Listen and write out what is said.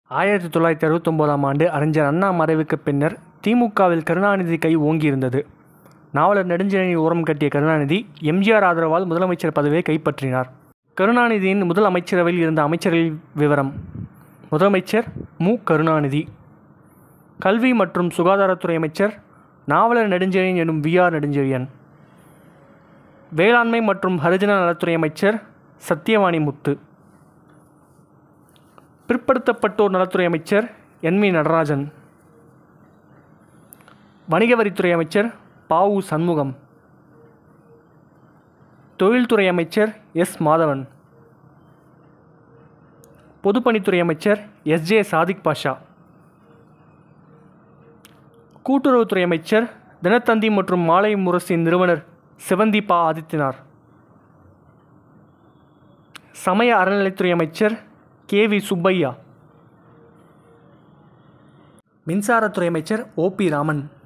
ஆயிரத்தி தொள்ளாயிரத்தி அறுபத்தொம்போதாம் ஆண்டு அறிஞர் அண்ணா மறைவுக்கு பின்னர் திமுகவில் கருணாநிதி கை ஓங்கியிருந்தது நாவலர் நெடுஞ்செழியனை ஓரம் கட்டிய கருணாநிதி எம்ஜிஆர் ஆதரவால் முதலமைச்சர் பதவியை கைப்பற்றினார் கருணாநிதியின் முதல் அமைச்சரவையில் இருந்த அமைச்சர்கள் விவரம் முதலமைச்சர் மு கருணாநிதி கல்வி மற்றும் சுகாதாரத்துறை அமைச்சர் நாவலர் நெடுஞ்செழியன் எனும் வி ஆர் நெடுஞ்செழியன் வேளாண்மை மற்றும் ஹரிஜன நலத்துறை அமைச்சர் சத்தியவாணி முத்து பிற்படுத்தப்பட்டோர் நலத்துறை அமைச்சர் என் வி நடராஜன் வணிக வரித்துறை அமைச்சர் பாவு சண்முகம் தொழில்துறை அமைச்சர் எஸ் மாதவன் பொதுப்பணித்துறை அமைச்சர் எஸ் ஜே சாதிக் பாஷா கூட்டுறவுத்துறை அமைச்சர் தினத்தந்தி மற்றும் மாலை முரசின் நிறுவனர் சிவந்தி பா ஆதித்யனார் சமய அறநிலைத்துறை அமைச்சர் கே வி சுப்பையா மின்சாரத்துறை அமைச்சர் ஓ பி ராமன்